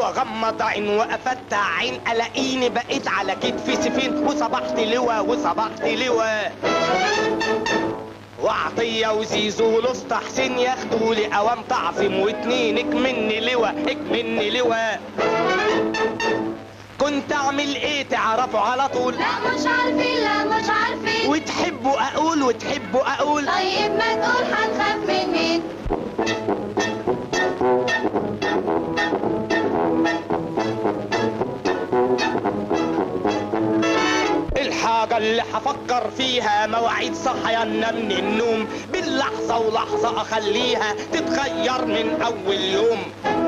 واغمض عين وافتح عين الاقيني بقيت على كتفي سفين وصبحت لوا وصبحت لوا وعطية وزيزو ولسطى حسين ياخدوا لي قوام تعصم واتنين اكمني لوا اكمني لوا كنت اعمل ايه تعرفوا على طول لا مش عارفين لا مش عارفين وتحبوا اقول وتحبوا اقول طيب ما تقول هنخاف من مين الحاجة اللي هفكر فيها مواعيد صحيانا من النوم باللحظة ولحظة اخليها تتغير من اول يوم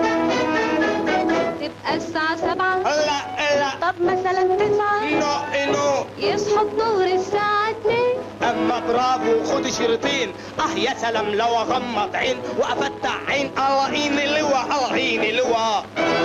تبقى الساعة سبعة لا لا طب مثلا تسعة نو نو يصحوا الظهر الساعة اتنين اما برافو خد شريطين اه يا سلام لو اغمض عين وافتح عين الاقيني لوا الاقيني لوا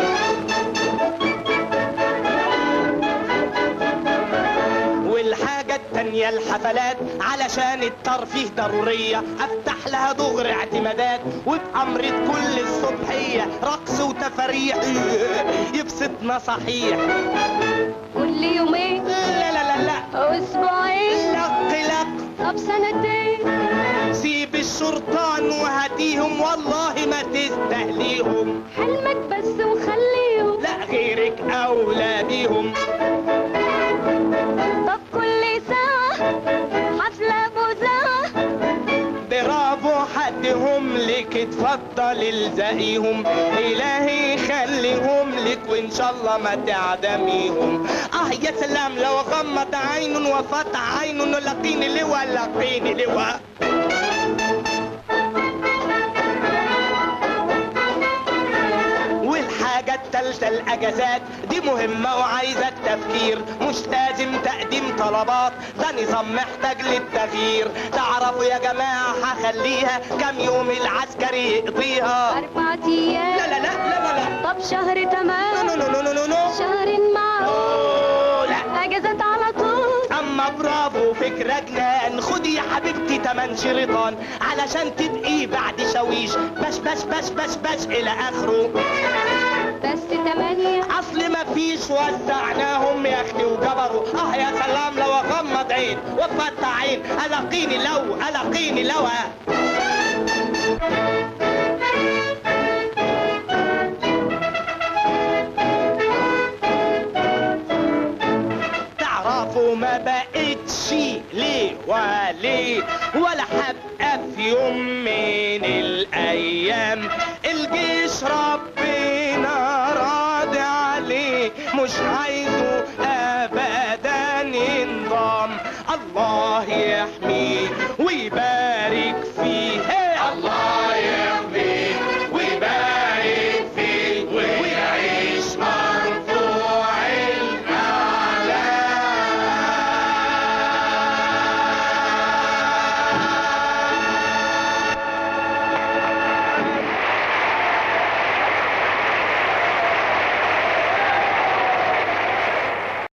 والحاجة التانية الحفلات علشان الترفيه ضرورية افتح لها دغري اعتمادات وبأمرة كل الصبحية رقص وتفاريح يبسطنا صحيح كل يومين لا لا لا لا اسبوعين لق لق طب سنتين سيب الشرطان وهاتيهم والله ما تستهليهم حلمك بس وخليهم لا غيرك اولى بيهم طب كل ساعة حفلة مذاعة برافو حدهم لك اتفضل الزقيهم الهي يخليهم لك وان شاء الله ما تعدميهم اه يا سلام لو غمض عين وفتح عين لقيني لوا لقيني لوا والحاجة التالتة الأجازات دي مهمة وعايزة تفكير مش لازم تقديم طلبات ده نظام محتاج للتغيير تعرفوا يا جماعة هخليها كام يوم العسكري يقضيها أربع أيام لا لا لا لا لا لا طب شهر تمام نو نو نو نو نو نو شهر معه أوه، لا أجازات على طول اما برافو فكرة جنان خدي يا حبيبتي تمن شريطان علشان تبقي بعد شويش بش بش بش بش بش الى اخره بس تمانية اصل ما فيش وزعناهم يا اختي وجبروا اه يا سلام لو اغمض عين وافتح عين الاقيني لو الاقيني لو تعرفوا ما بقتش ليه وليه ولا هبقى في يوم من الايام الجيش ربنا راضي عليه مش عايزه